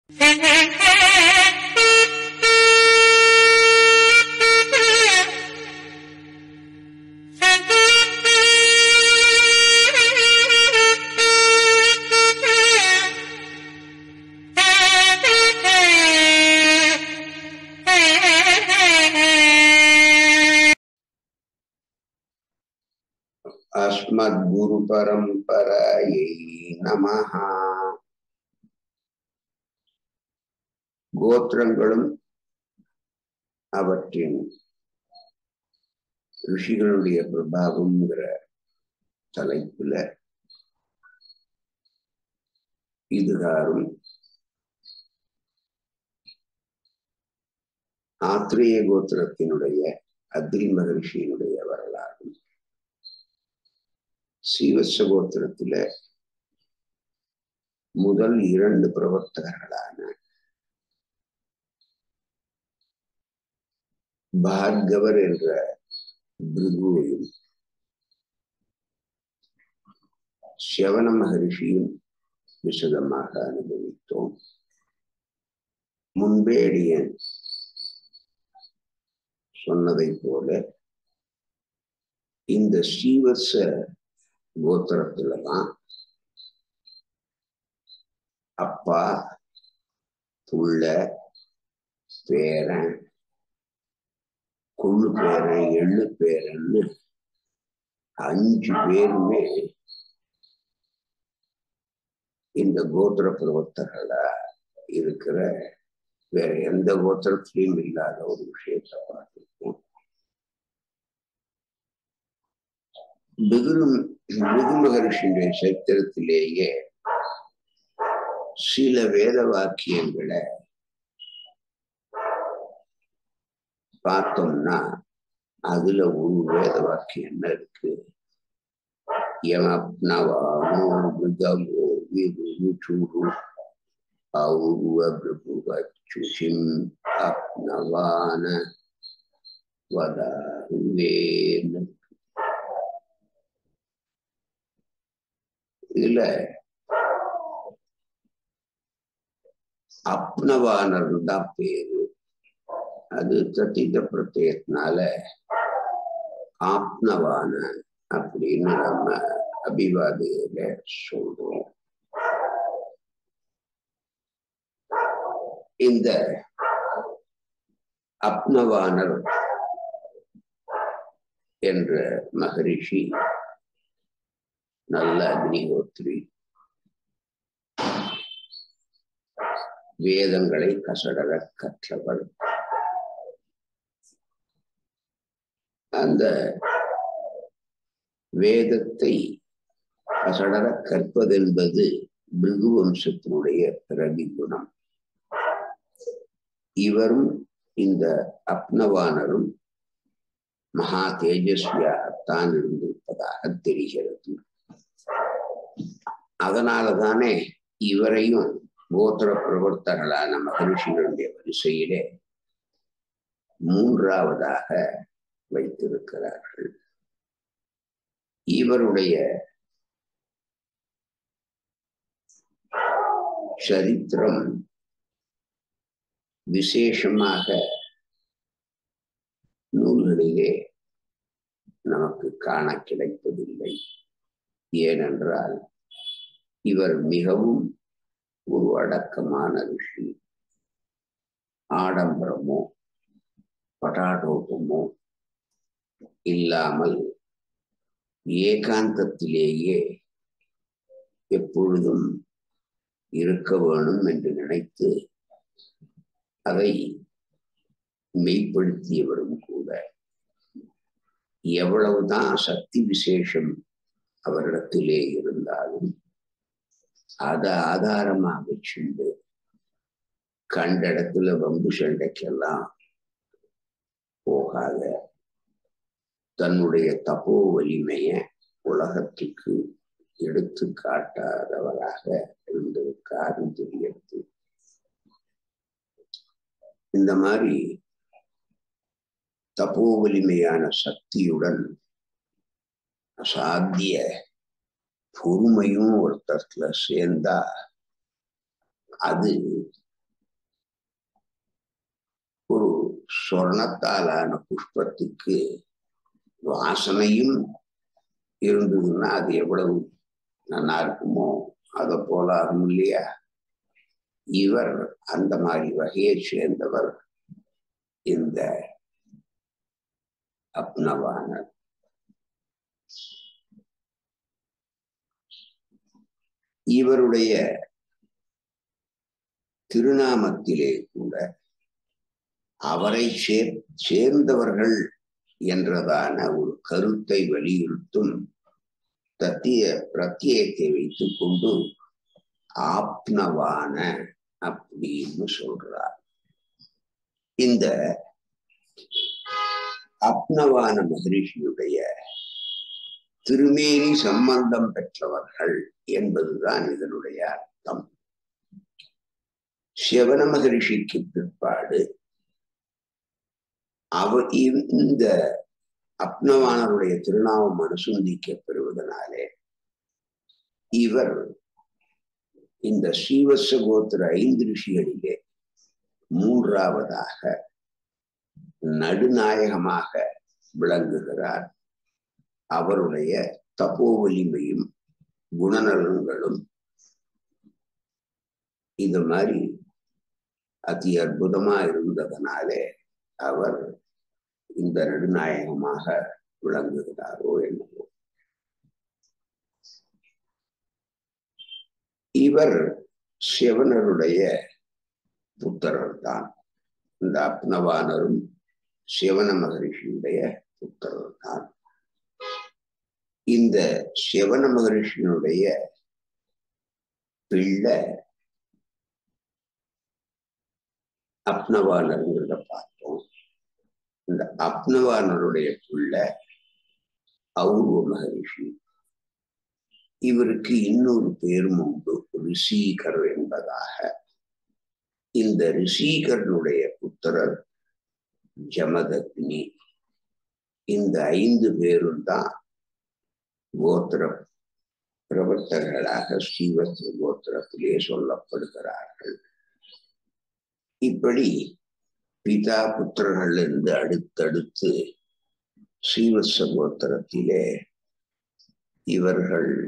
अस्मद्गुरुपरम्परायै நமஹ கோத்திரங்களும் அவற்றின் ரிஷிகளுடைய பிரபாவம்ங்கிற தலைப்புல இதுகாரும் ஆத்திரேய கோத்திரத்தினுடைய அத்ரி மகரிஷியினுடைய வரலாறும் சீவச கோத்திரத்தில முதல் இரண்டு பிரவர்த்தகர்களான பார்கவர் என்ற பிருகுவையும் சிவன மகரிஷியும் விசதமாக அனுபவித்தோம் முன்பேடியன் சொன்னதை போல இந்த ஸ்ரீவத்ச கோத்திரத்துலதான் அப்பா புள்ள பேரன் கொள்ளு பேரன் எள்ளு பேரன்னு அஞ்சு பேருமே இந்த கோத்திர பிரவர்த்தர்களா இருக்கிற வேற எந்த கோத்திரத்திலையும் இல்லாத ஒரு விஷயத்தை பார்த்துருக்கோம் பிகுரு பிகு மகரிஷியுடைய சரித்திரத்திலேயே சில வேத வாக்கியங்களை பார்த்தோம்னா அதுல ஒரு வேத வாக்கியம் என்ன இருக்கு யமப்னவாமோ மிருகமோ விரு சூடு ஔருவ பிரபுவச்சுஷிம் அப்னவான வதாருவேன்னு இதுல அப்னவானர் தான் பேரு அது தத்தித பிரத்யத்தினால ஆப்னவான அப்படின்னு நம்ம அபிவாதியில சொல்றோம் இந்த அப்னவானர் என்ற மகரிஷி நல்ல அக்னிஹோத்ரி வேதங்களை கசடர கற்றவர் அந்த வேதத்தை கசடர கற்பதென்பது பிருகு வம்சத்தினுடைய பிறவி குணம் இவரும் இந்த அப்னவானரும் மகா தேஜஸ்வியாகத்தான் இருந்திருப்பதாக தெரிகிறது அதனாலதானே இவரையும் கோத்திர பிரவர்த்தகளான மகரிஷிகளுடைய வரிசையிலே மூன்றாவதாக வைத்திருக்கிறார்கள் இவருடைய சரித்திரம் விசேஷமாக நூல்களிலே நமக்கு காண கிடைப்பதில்லை ஏனென்றால் இவர் மிகவும் ஒரு அடக்கமான ரிஷி ஆடம்பரமோ பட்டாடோபமோ இல்லாமல் ஏகாந்தத்திலேயே எப்பொழுதும் இருக்க வேணும் என்று நினைத்து அதை மெய்ப்படுத்தியவரும் கூட எவ்வளவுதான் சக்தி விசேஷம் அவரிடத்திலே இருந்தாலும் அதை ஆதாரமாக வச்சுண்டு கண்ட இடத்துல வம்பு சண்டைக்கெல்லாம் போகாத தன்னுடைய தப்போ வலிமைய உலகத்துக்கு எடுத்து காட்டாதவராக இருந்திருக்காருன்னு தெரிகிறது இந்த மாதிரி தப்போ வலிமையான சக்தியுடன் அசாத்திய பொறுமையும் ஒருத்தத்துல சேர்ந்தா அது சொர்ணத்தாலான புஷ்பத்துக்கு வாசனையும் இருந்ததுன்னா அது எவ்வளவு நல்லா இருக்குமோ அதை போல ஆகும் இல்லையா இவர் அந்த மாதிரி வகையை சேர்ந்தவர் இந்த அப்னவானர் இவருடைய திருநாமத்திலே கூட அவரை சேர் சேர்ந்தவர்கள் என்றதான ஒரு கருத்தை வலியுறுத்தும் தத்திய பிரத்யேகத்தை வைத்துக் கொண்டு ஆப்னவான அப்படின்னு சொல்றார் இந்த அப்னவான மகரிஷியுடைய திருமேனி சம்பந்தம் பெற்றவர்கள் என்பதுதான் இதனுடைய அர்த்தம் சிவன மகரிஷிக்கு பிற்பாடு அவ இந்த அப்னவானருடைய திருநாமம் அனுசந்திக்கப்பெறுவதனாலே இவர் இந்த ஸ்ரீவத்ச கோத்திர ஐந்து ரிஷிகளிலே மூன்றாவதாக நடுநாயகமாக விளங்குகிறார் அவருடைய தப்போ வலிமையும் குணநலன்களும் இது மாதிரி அதி அற்புதமா இருந்ததனாலே அவர் இந்த நடுநாயகமாக விளங்குகிறாரோ என்னவோ இவர் சிவனருடைய புத்தரர் தான் இந்த அப்னவானரும் சிவன மகரிஷியுடைய புத்தரர் தான் இந்த சிவன மகரிஷியினுடைய பிள்ளை அப்னவானருங்கிறத பார்த்தோம் இந்த அப்னவானருடைய பிள்ளை அவுர்வ மகரிஷி இவருக்கு இன்னொரு பேரும் உண்டு ரிஷீகர் என்பதாக இந்த ரிஷீகரனுடைய புத்திரர் ஜமதக்னி இந்த ஐந்து பேரும் தான் கோத்திர பிரவர்த்தகர்களாக ஸ்ரீவஸ்திர கோத்திரத்திலே சொல்லப்படுகிறார்கள் இப்படி பிதா புத்திரர்கள் இருந்து அடுத்தடுத்து ஸ்ரீவத்ச கோத்திரத்திலே இவர்கள்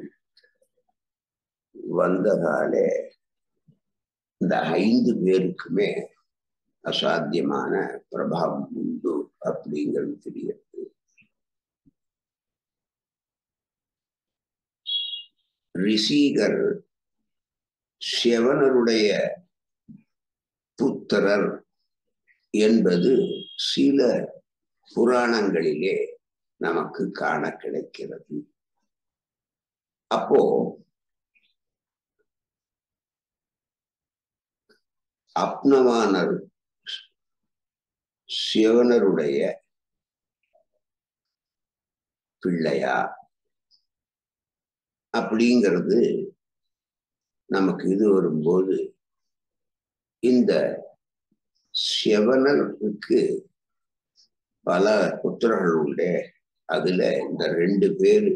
வந்ததாலே இந்த ஐந்து பேருக்குமே அசாத்தியமான பிரபாவம் உண்டு அப்படிங்கிறது தெரிகிறது ரிஷிகர் சிவனருடைய புத்திரர் என்பது சில புராணங்களிலே நமக்கு காண கிடைக்கிறது அப்போ அப்னவானர் சிவனருடைய பிள்ளையா அப்படிங்கிறது நமக்கு இது வரும்போது இந்த சிவனருக்கு பல புத்திரர்கள் உண்டு அதுல இந்த ரெண்டு பேரு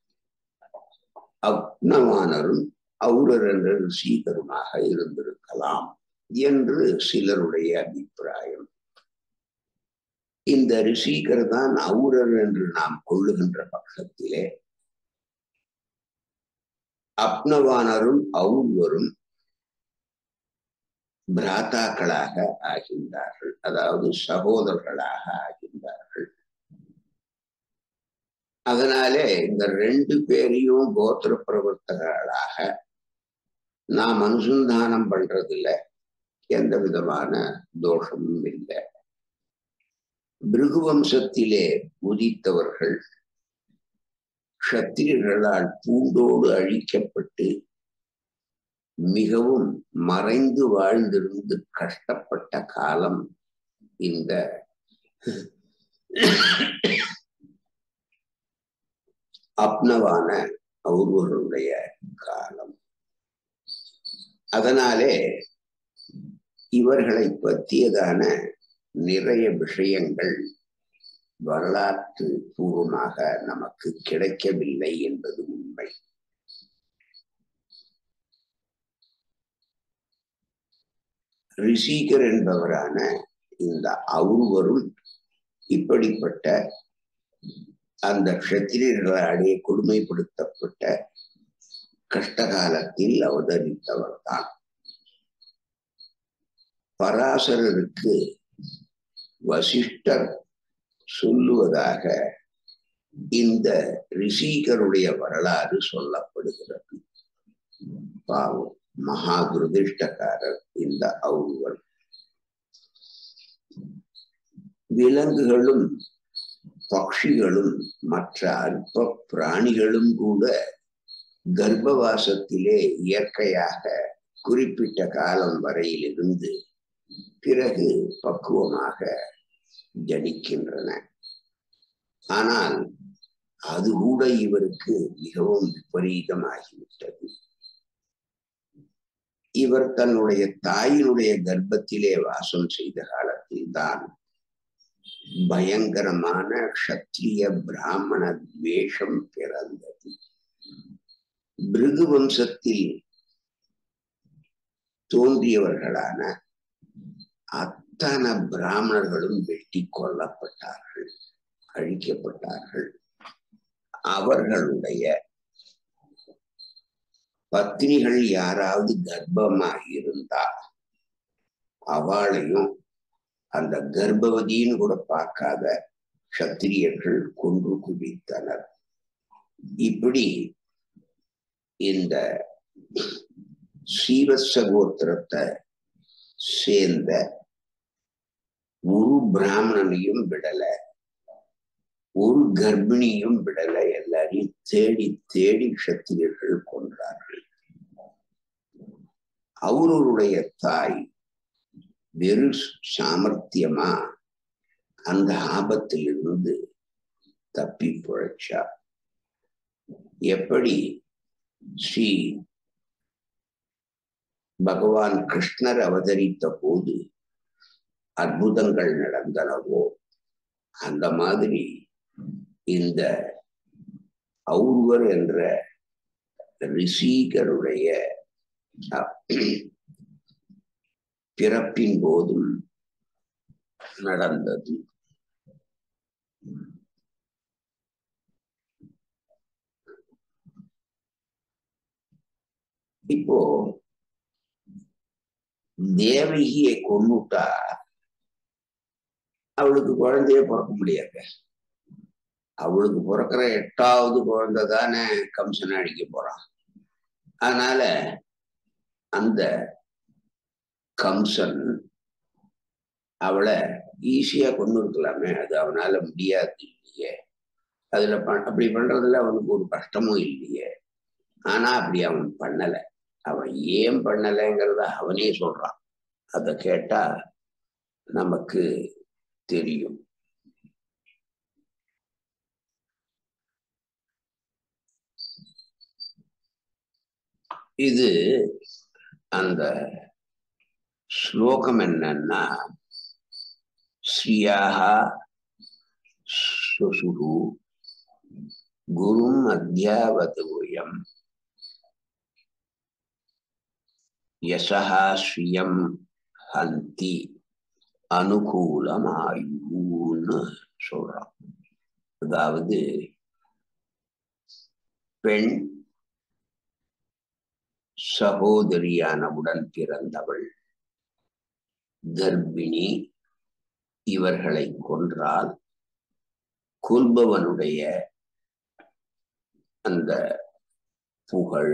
அப்னவானரும் அவுரர் என்ற ரிஷீகருமாக இருந்திருக்கலாம் என்று சிலருடைய அபிப்பிராயம் இந்த ரிஷீகர் தான் அவுரர் என்று நாம் கொள்ளுகின்ற பட்சத்திலே அப்னவானரும் அவுர்வரும் பிராத்தாக்களாக ஆகின்றார்கள் அதாவது சகோதரர்களாக ஆகின்றார்கள் அதனாலே இந்த ரெண்டு பேரையும் கோத்திர பிரவர்த்தகர்களாக நாம் அனுசந்தானம் பண்றதுல எந்த விதமான தோஷமும் இல்லை பிருகுவம்சத்திலே உதித்தவர்கள் க்ஷத்திரியர்களால் பூண்டோடு அழிக்கப்பட்டு மிகவும் மறைந்து வாழ்ந்திருந்து கஷ்டப்பட்ட காலம் இந்த அப்னவான ஒருவருடைய காலம் அதனாலே இவர்களை பற்றியதான நிறைய விஷயங்கள் வரலாற்று பூர்வமாக நமக்கு கிடைக்கவில்லை என்பது உண்மை ரிஷிகர் என்பவரான இந்த அவுருவரும் இப்படிப்பட்ட அந்த க்ஷத்திரியர்களாலே கொடுமைப்படுத்தப்பட்ட கஷ்ட காலத்தில் அவதரித்தவர் தான் பராசரருக்கு வசிஷ்டர் சொல்லுவதாக இந்த ரிஷிகருடைய வரலாறு சொல்லப்படுகிறது பாவம் மகா துரதிருஷ்டக்காரர் இந்த அவுருவர் விலங்குகளும் பட்சிகளும் மற்ற அற்ப பிராணிகளும் கூட கர்ப்பவாசத்திலே இயற்கையாக குறிப்பிட்ட காலம் வரையிலிருந்து பிறகு பக்குவமாக ஜனிக்கின்றன ஆனால் அது கூட இவருக்கு மிகவும் விபரீதமாகிவிட்டது இவர் தன்னுடைய தாயினுடைய கர்ப்பத்திலே வாசம் செய்த காலத்தில் தான் பயங்கரமான க்ஷத்ரிய பிராமண துவேஷம் பிறந்தது பிருகு வம்சத்தில் தோன்றியவர்களான அத்தனை பிராமணர்களும் வெட்டி கொல்லப்பட்டார்கள் அழிக்கப்பட்டார்கள் அவர்களுடைய பத்னிகள் யாராவது கர்ப்பமாக இருந்தா அவளையும் அந்த கர்ப்பவதின்னு கூட பார்க்காத சத்திரியர்கள் கொன்று குவித்தனர் இப்படி இந்த சீவச கோத்திரத்தை சேர்ந்த ஒரு பிராமணனையும் விடல ஒரு கர்ப்பிணியும் விடல எல்லாரையும் தேடி தேடி சத்திரியர்கள் கொன்றார்கள் அவருடைய தாய் வெறு சாமர்த்தியமா அந்த ஆபத்திலிருந்து தப்பி பிழைச்சா எப்படி ஸ்ரீ பகவான் கிருஷ்ணர் அவதரித்த போது அற்புதங்கள் நடந்தனவோ அந்த மாதிரி இந்த ஔர்வர் என்ற ரிஷிகருடைய பிறப்பின் போதும் நடந்தது இப்போ தேவகியை கொண்டுட்டா அவளுக்கு குழந்தைய பிறக்க முடியாது அவளுக்கு பிறக்கிற எட்டாவது குழந்தை தானே கம்சனை அடிக்க போறான் அதனால அந்த கம்சன் அவளை ஈஸியா கொண்டு இருக்கலாமே அது அவனால முடியாது இல்லையே அதுல ப அப்படி பண்றதுல அவனுக்கு ஒரு கஷ்டமும் இல்லையே ஆனா அப்படி அவன் பண்ணல அவன் ஏன் பண்ணலைங்கிறத அவனே சொல்றான் அதை கேட்டா நமக்கு தெரியும் இது அந்த ஸ்லோகம் என்னன்னா ஸ்ரீயாக சுசுரு குரும் அத்தியாவதூயம் யசா ஸ்ரீயம் ஹந்தி அனுகூலமாயுன்னு சொல்றான் அதாவது பெண் சகோதரியானவுடன் பிறந்தவள் கர்ப்பிணி இவர்களை கொன்றால் கொல்பவனுடைய அந்த புகழ்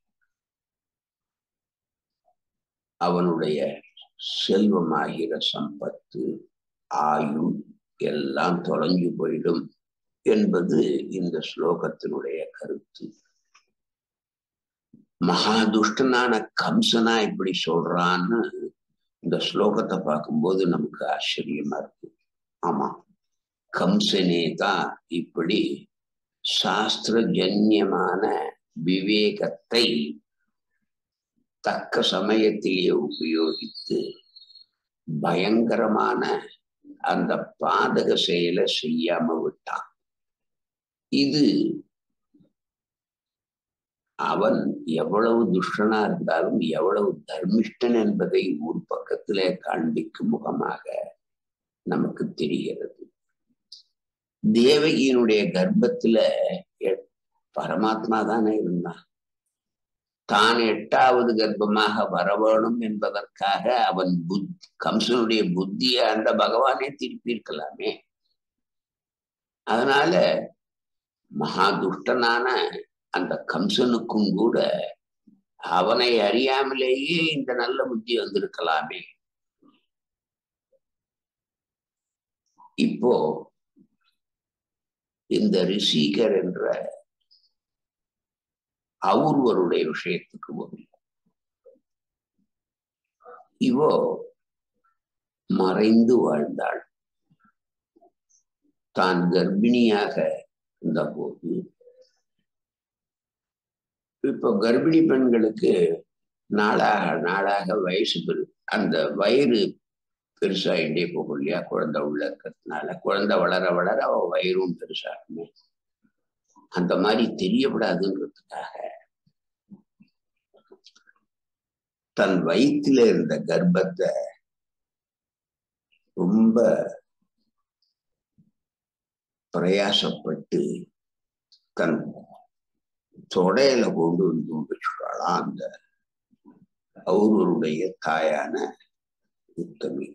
அவனுடைய செல்வமாகிற சம்பத்து ஆயுள் எல்லாம் தொலைஞ்சு போயிடும் என்பது இந்த ஸ்லோகத்தினுடைய கருத்து மகாதுஷ்டனான கம்சனா இப்படி சொல்றான்னு இந்த ஸ்லோகத்தை பார்க்கும்போது நமக்கு ஆச்சரியமா இருக்கு ஆமா கம்சனே தான் இப்படி சாஸ்திரஜன்யமான விவேகத்தை தக்க சமயத்திலே உபயோகித்து பயங்கரமான அந்த பாதக செயலை செய்யாம விட்டான் இது அவன் எவ்வளவு துஷ்டனா இருந்தாலும் எவ்வளவு தர்மிஷ்டன் என்பதை ஒரு பக்கத்திலே காண்பிக்கும் முகமாக நமக்கு தெரிகிறது தேவகியினுடைய கர்ப்பத்துல பரமாத்மா தானே இருந்தான் தான் எட்டாவது கர்ப்பமாக வர வேணும் என்பதற்காக அவன் புத் கம்சனுடைய புத்தியை அந்த பகவானே திருப்பியிருக்கலாமே அதனால மகா துஷ்டனான அந்த கம்சனுக்கும் கூட அவனை அறியாமலேயே இந்த நல்ல புத்தி வந்திருக்கலாமே இப்போ இந்த ரிஷிகர் என்ற அவருவருடைய விஷயத்துக்கு வரும் இவோ மறைந்து வாழ்ந்தாள் தான் கர்ப்பிணியாக இருந்த போது இப்போ கர்ப்பிணி பெண்களுக்கு நாளாக நாளாக வயசு பெரு அந்த வயிறு பெருசாகிட்டே போகும் இல்லையா குழந்தை உள்ள இருக்கிறதுனால குழந்தை வளர வளர அவ வயிறும் பெருசாகுமே அந்த மாதிரி தெரியப்படாதுன்றதுக்காக தன் வயிற்றுல இருந்த கர்ப்பத்தை ரொம்ப பிரயாசப்பட்டு தன் தொடையில கொண்டு வந்து வச்சுட்டாளாம் அந்த அவருடைய தாயான உத்தமி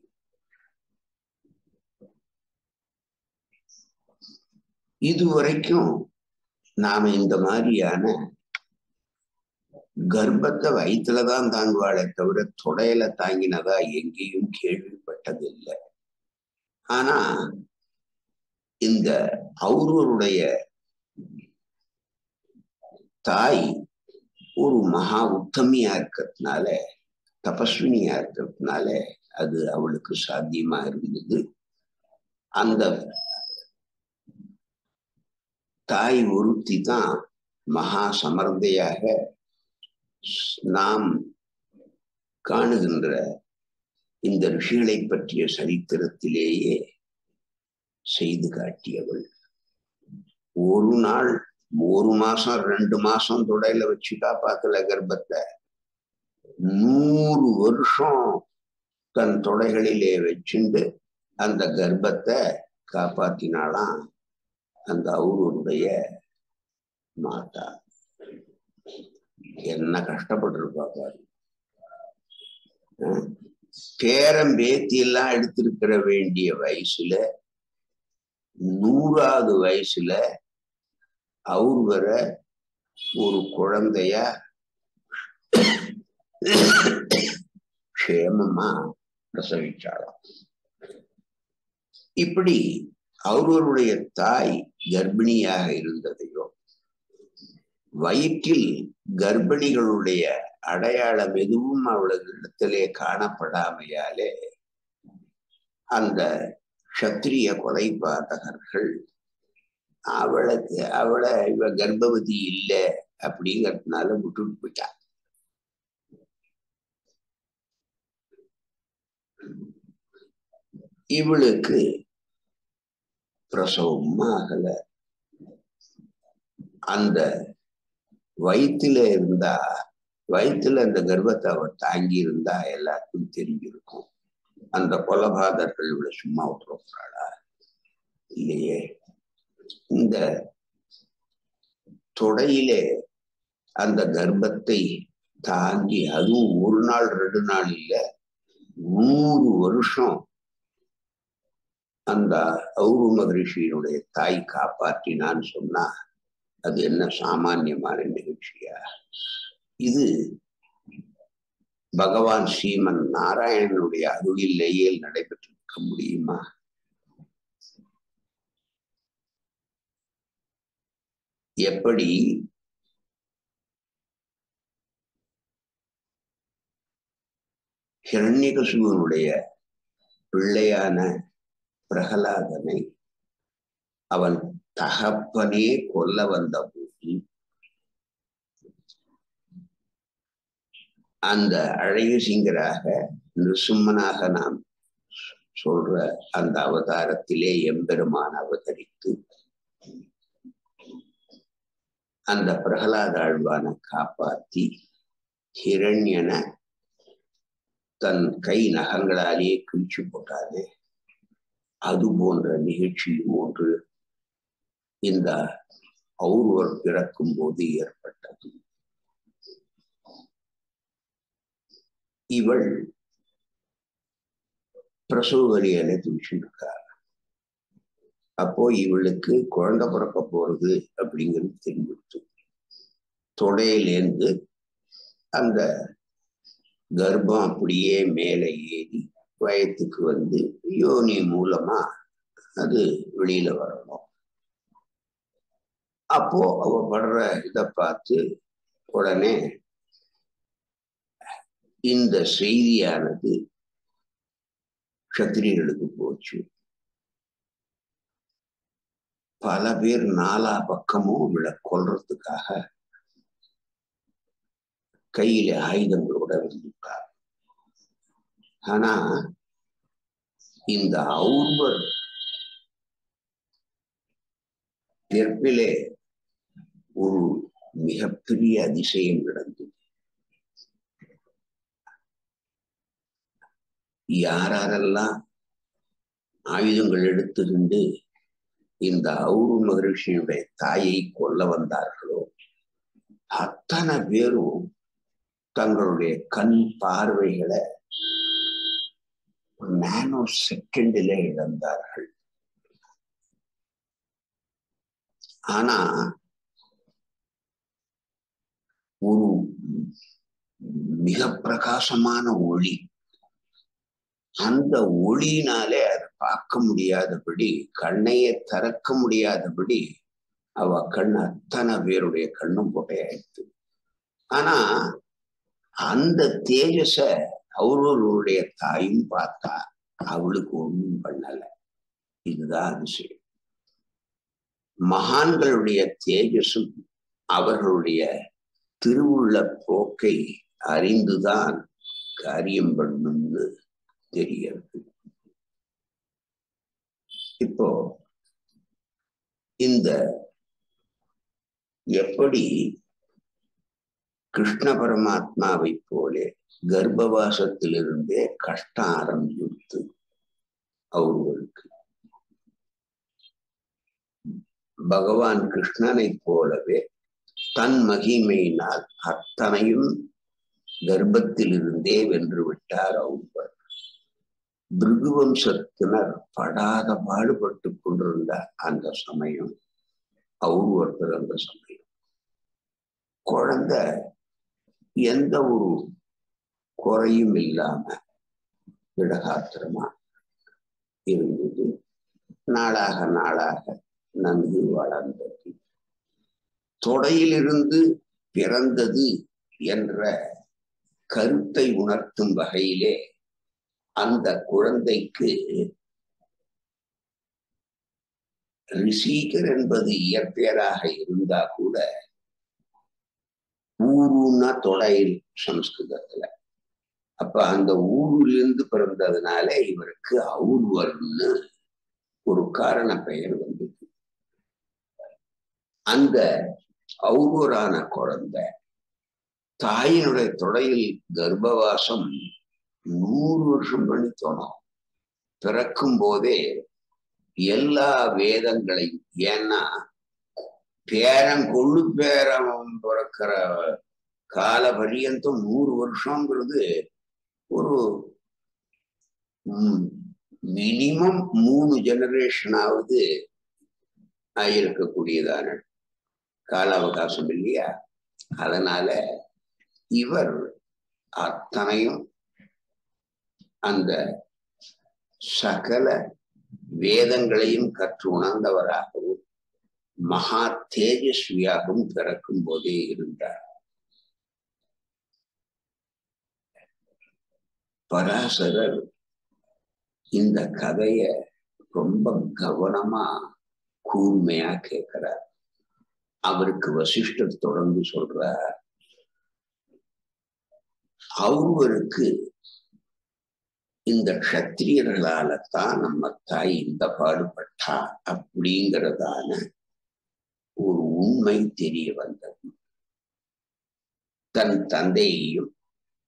இதுவரைக்கும் நாம இந்த மாதிரியான கர்ப்பத்தை வயிற்றுலதான் தாங்குவாளே தவிர தொடையில தாங்கினதா எங்கேயும் கேள்விப்பட்டதில்லை ஆனா இந்த அவருடைய தாய் ஒரு மகா உத்தமியா இருக்கிறதுனால தபஸ்வினியா இருக்கிறதுனால அது அவளுக்கு சாத்தியமா இருந்தது அந்த தாய் ஒருத்தி தான் மகா சமர்த்தையாக நாம் காணுகின்ற இந்த ரிஷிகளை பற்றிய சரித்திரத்திலேயே செய்து காட்டியவள் ஒரு நாள் ஒரு மாசம் ரெண்டு மாசம் தொடையில வச்சு காப்பாத்தல கர்ப்பத்தை நூறு வருஷம் தன் தொடைகளிலே வச்சுண்டு அந்த கர்ப்பத்தை காப்பாத்தினாலாம் அந்த அவருடைய மாதா என்ன கஷ்டப்பட்டிருப்பா பாரு பேரம் பேத்தி எல்லாம் எடுத்திருக்கிற வேண்டிய வயசுல நூறாவது வயசுல அவர் வர ஒரு குழந்தைய க்ஷேமமா பிரசவிச்சாளாம் இப்படி அவர்களுடைய தாய் கர்ப்பிணியாக இருந்ததையோ வயிற்றில் கர்ப்பிணிகளுடைய அடையாளம் எதுவும் அவளதிடத்திலே காணப்படாமையாலே அந்த க்ஷத்திரிய கொலைபாதகர்கள் அவளுக்கு அவளை இவ கர்ப்பவதி இல்லை அப்படிங்கிறதுனால விட்டுட்டு போயிட்டா இவளுக்கு பிரசவமும் ஆகல அந்த வயிற்றுல இருந்தா வயிற்றுல அந்த கர்ப்பத்தை அவர் தாங்கி இருந்தா எல்லாருக்கும் தெரிஞ்சிருக்கும் அந்த கொலபாதர்கள் இவளை சும்மா விட்டுறாளா இல்லையே இந்த தொடையிலே அந்த கர்ப்பத்தை தாங்கி அதுவும் ஒரு நாள் ரெண்டு நாள் இல்ல நூறு வருஷம் அந்த அவுரு மகரிஷியினுடைய தாய் காப்பாற்றினான்னு சொன்னா அது என்ன சாமானியமான நிகழ்ச்சியா இது பகவான் ஸ்ரீமன் நாராயணனுடைய அருளிலேயே நடைபெற்றிருக்க முடியுமா எப்படி ஹிரண்யகசுவனுடைய பிள்ளையான பிரகலாதனை அவன் தகப்பனே கொல்ல வந்த போது அந்த அழகு சிங்கராக நிருசும்மனாக நாம் சொல்ற அந்த அவதாரத்திலே எம்பெருமான் அவதரித்து அந்த பிரகலாத ஆழ்வான காப்பாத்தி ஹிரண்யனை தன் கை நகங்களாலேயே கிழிச்சு போட்டானே அது போன்ற நிகழ்ச்சியும் ஒன்று இந்த ஒருவர் பிறக்கும் போது ஏற்பட்டது இவள் பிரசவ வலியில துடிச்சுருக்கார் அப்போ இவளுக்கு குழந்தை பிறக்க போறது அப்படிங்கிறது தெரிஞ்சுட்டு தொடையிலேருந்து அந்த கர்ப்பம் அப்படியே மேலே ஏறி வயத்துக்கு வந்து யோனி மூலமா அது வெளியில வரணும் அப்போ அவ படுற இதை பார்த்து உடனே இந்த செய்தியானது கத்திரிகளுக்கு போச்சு பல பேர் நாலா பக்கமும் இவளை கொல்றதுக்காக கையில ஆயுதங்களோட வந்துட்டார் ஆனா இந்த அவுர்வர் பிறப்பிலே ஒரு மிகப்பெரிய அதிசயம் நடந்தது யாரெல்லாம் ஆயுதங்கள் எடுத்துக்கிண்டு இந்த அவுரு மகரிஷியுடைய தாயை கொல்ல வந்தார்களோ அத்தனை பேரும் தங்களுடைய கண் பார்வைகளை நானோ செகண்டில இழந்தார்கள் ஆனா ஒரு மிக பிரகாசமான ஒளி அந்த ஒளியினாலே அதை பார்க்க முடியாதபடி கண்ணையே திறக்க முடியாதபடி அவ கண் அத்தனை பேருடைய கண்ணும் போட்டையாயிடுச்சு ஆனா அந்த தேஜஸ அவர்களுடைய தாயும் பார்த்தா அவளுக்கு ஒண்ணும் பண்ணல இதுதான் அதிசயம் மகான்களுடைய தேஜஸும் அவர்களுடைய திருவுள்ள போக்கை அறிந்துதான் காரியம் பண்ணும்னு தெரிகிறது இப்போ இந்த எப்படி கிருஷ்ண பரமாத்மாவை போலே கர்ப்பவாசத்திலிருந்தே கஷ்டம் ஆரம்பித்து அவர்களுக்கு பகவான் கிருஷ்ணனை போலவே தன் மகிமையினால் அத்தனையும் கர்ப்பத்திலிருந்தே வென்று விட்டார் அவர் பிருகுவம்சத்தினர் படாத பாடுபட்டு கொண்டிருந்த அந்த சமயம் அவர் பிறந்த சமயம் குழந்தை எந்த ஒரு குறையும் இல்லாம விடகாத்திரமா இருந்தது நாளாக நாளாக நன்கு வளர்ந்தது தொடையிலிருந்து பிறந்தது என்ற கருத்தை உணர்த்தும் வகையிலே அந்த குழந்தைக்கு ரிஷிகர் என்பது இயற்பெயராக இருந்தா கூட ஊருன்னா தொடையில் சம்ஸ்கிருதத்துல அப்ப அந்த ஊரிலிருந்து பிறந்ததுனால இவருக்கு அவுர்வர்னு ஒரு காரண பெயர் வந்தது அந்த அவுர்வரான குழந்தை தாயினுடைய தொடையில் கர்ப்பவாசம் நூறு வருஷம் பண்ணி தோணும் பிறக்கும் போதே எல்லா வேதங்களையும் ஏன்னா பேரன் கொள்ளு பேரன் பிறக்கிற கால பரியந்தம் நூறு வருஷங்கிறது ஒரு மினிமம் மூணு ஜெனரேஷனாவது ஆயிருக்கக்கூடியதான கால அவகாசம் இல்லையா அதனால இவர் அத்தனையும் அந்த சகல வேதங்களையும் கற்று உணர்ந்தவராகவும் மகா தேஜஸ்வியாகவும் பிறக்கும் போதே இருந்தார் பராசரர் இந்த கதைய ரொம்ப கவனமா கூர்மையா கேட்கிறார் அவருக்கு வசிஷ்டர் தொடர்ந்து சொல்றார் அவருக்கு இந்த க்ஷத்திரியர்களால தான் நம்ம தாய் இந்த பாடுபட்டா அப்படிங்கிறதான ஒரு உண்மை தெரிய வந்தது தன் தந்தையையும்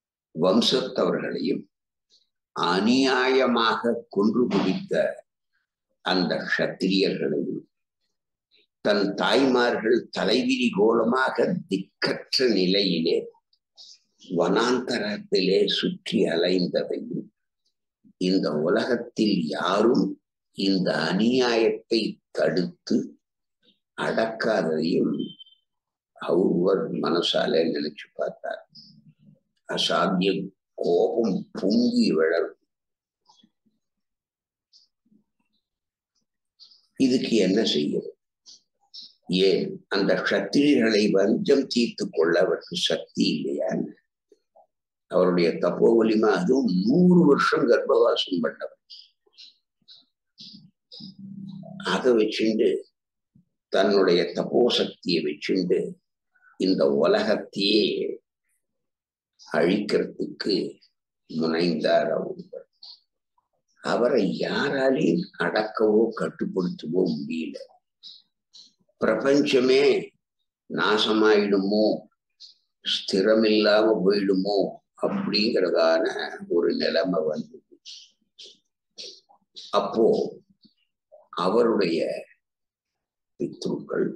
வம்சத்தவர்களையும் அநியாயமாக கொன்று குடித்த அந்த க்ஷத்திரியர்களையும் தன் தாய்மார்கள் தலைவிரி கோலமாக திக்கற்ற நிலையிலே வனாந்தரத்திலே சுற்றி அலைந்ததையும் இந்த உலகத்தில் யாரும் இந்த அநியாயத்தை தடுத்து அடக்காததையும் அவர் மனசால நினைச்சு பார்த்தார் அசாத்திய கோபம் பொங்கி விழரும் இதுக்கு என்ன செய்யும் ஏன் அந்த க்ஷத்திரியர்களை வஞ்சம் தீர்த்து கொள்ள அவருக்கு சக்தி இல்லையா அவருடைய தப்போ வலிமா அதுவும் நூறு வருஷம் கர்ப்பவாசம் பண்ணவர் அதை வச்சுண்டு தன்னுடைய தப்போ சக்தியை வச்சுண்டு இந்த உலகத்தையே அழிக்கிறதுக்கு முனைந்தார் அவர் அவரை யாராலையும் அடக்கவோ கட்டுப்படுத்தவோ முடியல பிரபஞ்சமே நாசமாயிடுமோ ஸ்திரமில்லாம போயிடுமோ அப்படிங்கிறதான ஒரு நிலைமை வந்தது அப்போ அவருடைய பித்ருக்கள்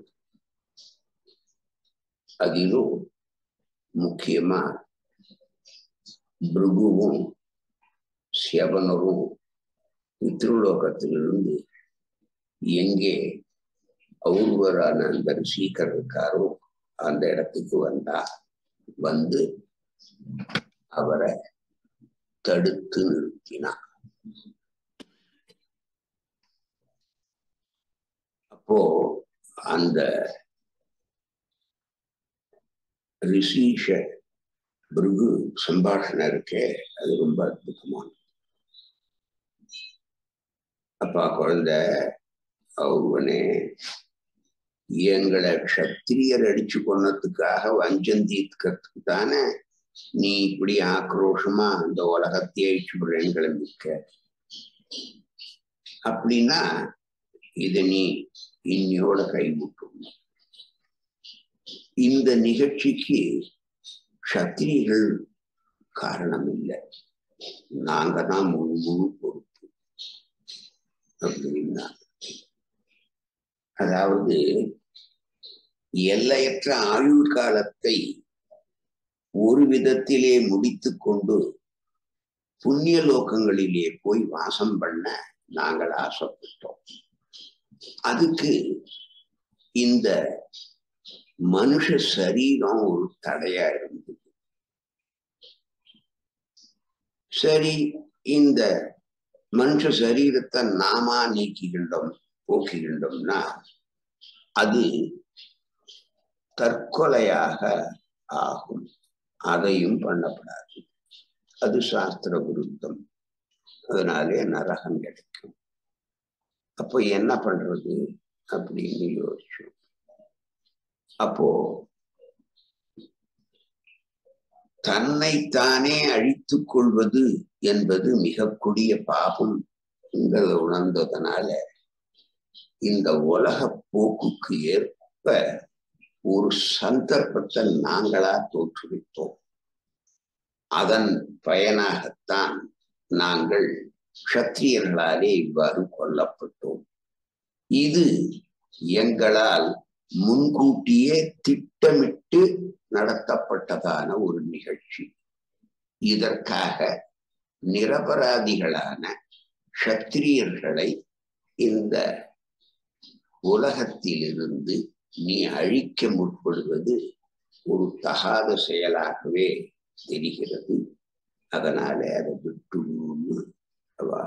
அதிலும் முக்கியமா பிருகுவும் சியவனரும் பித்ருலோகத்திலிருந்து எங்கே அவுர்வரான அந்த ரிஷீகர் இருக்காரோ அந்த இடத்துக்கு வந்தா வந்து அவரை தடுத்து நிறுத்தினார் அப்போ அந்த ரிஷீஷ பிருகு சம்பாஷணம் இருக்கே அது ரொம்ப அற்புதமான அப்பா குழந்தை அவனே எங்களை க்ஷத்திரியர் அடிச்சு கொன்னதுக்காக வஞ்சம் தீர்க்கிறதுக்கு தானே நீ இப்படி ஆக்ரோஷமா அந்த உலகத்தையே அழிச்சு கிளம்பிக்க அப்படின்னா இத நீ இன்னையோட கைவிட்டும் இந்த நிகழ்ச்சிக்கு க்ஷத்திரிகள் காரணம் இல்லை நாங்க தான் முழு முழு பொறுப்பு அப்படின்னா அதாவது எல்லையற்ற ஆயுள் காலத்தை ஒரு விதத்திலே முடித்து கொண்டு புண்ணிய லோகங்களிலே போய் வாசம் பண்ண நாங்கள் ஆசைப்பட்டோம் அதுக்கு இந்த மனுஷ சரீரம் ஒரு தடையா இருந்தது சரி இந்த மனுஷ சரீரத்தை நாமா நீக்கிக்கின்றோம் போக்கிக்கின்றோம்னா அது தற்கொலையாக ஆகும் அதையும் பண்ணப்படாது அது சாஸ்திர விருத்தம் அதனாலே நரகம் கிடைக்கும் அப்போ என்ன பண்றது அப்படின்னு யோசிச்சோம் அப்போ தன்னைத்தானே அழித்துக் கொள்வது என்பது மிக கொடிய பாபம் உணர்ந்ததனால இந்த உலக போக்குக்கு ஏற்ப ஒரு சந்தர்ப்பத்தை நாங்களா தோற்றுவித்தோம் அதன் பயனாகத்தான் நாங்கள் க்ஷத்திரியர்களாலே இவ்வாறு கொல்லப்பட்டோம் இது எங்களால் முன்கூட்டியே திட்டமிட்டு நடத்தப்பட்டதான ஒரு நிகழ்ச்சி இதற்காக நிரபராதிகளான க்ஷத்திரியர்களை இந்த உலகத்திலிருந்து நீ அழிக்க முற்படுவது ஒரு தகாத செயலாகவே தெரிகிறது அதனால அதை விட்டுன்னு அவ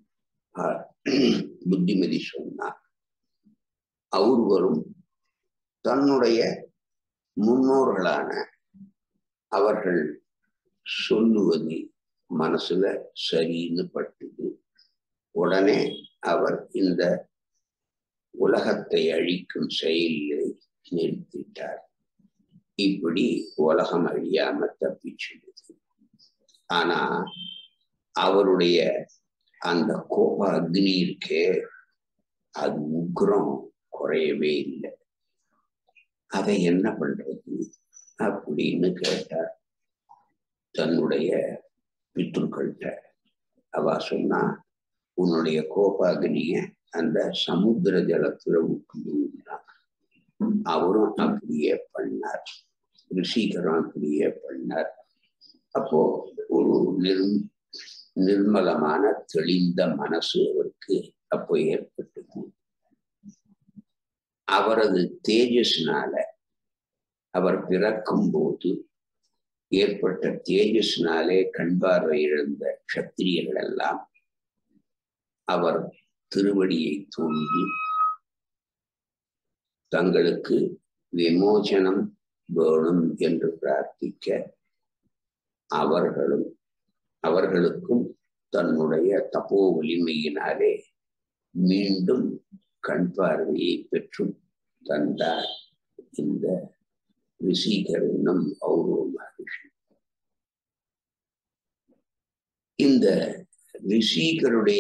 புத்திமதி சொன்னார் அவர் வரும் தன்னுடைய முன்னோர்களான அவர்கள் சொல்லுவது மனசுல சரின்னு பட்டுது உடனே அவர் இந்த உலகத்தை அழிக்கும் செயலை நிறுத்திட்டார் இப்படி உலகம் அழியாம தப்பிச்சுடுது ஆனா அவருடைய அந்த கோப அக்னி இருக்கே அது உக்ரம் குறையவே இல்லை அதை என்ன பண்றது அப்படின்னு கேட்டார் தன்னுடைய பித்ருக்கள்கிட்ட அவ சொன்னா உன்னுடைய கோபாகினிய அந்த சமுத்திர ஜலத்துல விட்டுதான் அவரும் அப்படியே பண்ணார் ரிஷிகரும் அப்படியே பண்ணார் அப்போ ஒரு நிர் நிர்மலமான தெளிந்த மனசு அவருக்கு அப்போ ஏற்பட்டது அவரது தேஜஸ்னால அவர் பிறக்கும் போது ஏற்பட்ட தேஜஸ்னாலே கண் பார்வை இழந்த கத்திரியர்கள் எல்லாம் அவர் திருவடியை தூண்டி தங்களுக்கு விமோசனம் வேணும் என்று பிரார்த்திக்க அவர்களும் அவர்களுக்கும் தன்னுடைய தப்போ வலிமையினாலே மீண்டும் கண் பார்வையை பெற்றும் தந்தார் இந்த ரிஷிகர் என்னும் ஔரவ மகர்ஷி இந்த ரிஷிகருடைய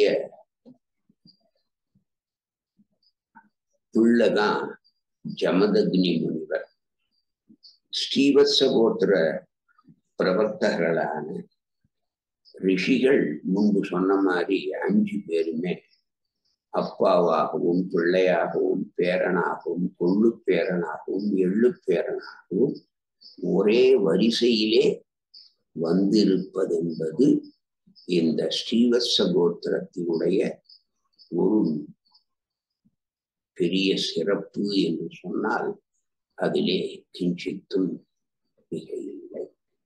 பிள்ளைதான் ஜமதக்னி முனிவர் ஸ்ரீவத்சகோத்திர பிரவர்த்தகர்களான ரிஷிகள் முன்பு சொன்ன மாதிரி அஞ்சு பேருமே அப்பாவாகவும் பிள்ளையாகவும் பேரனாகவும் கொள்ளு பேரனாகவும் எள்ளு பேரனாகவும் ஒரே வரிசையிலே வந்திருப்பதென்பது இந்த ஸ்ரீவத்ச கோத்திரத்தினுடைய ஒரு பெரிய சிறப்பு என்று சொன்னால் அதிலே கிஞ்சித்தும் மிக இல்லை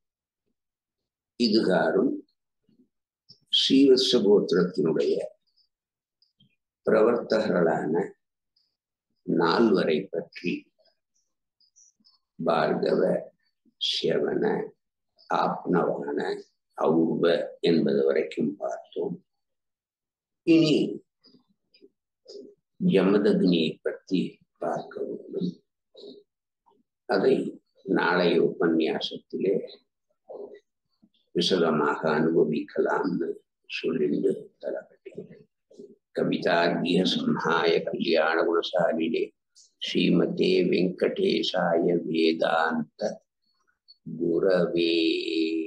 இதுகாரும் ஸ்ரீவத்ச கோத்திரத்தினுடைய பிரவர்த்தகர்களான நால்வரை பற்றி பார்கவ சிவன ஆப்னவான அவுர்வ என்பது வரைக்கும் பார்த்தோம் இனி யமதக்னியை பற்றி பார்க்க வேண்டும் அதை நாளைய உபன்யாசத்திலே விசதமாக அனுபவிக்கலாம்னு சொல்லிட்டு தரப்பட்டேன் கவிதார்கிய சம்ஹாய கல்யாண குணசாலினே ஸ்ரீமதே வெங்கடேசாய வேதாந்த குரவே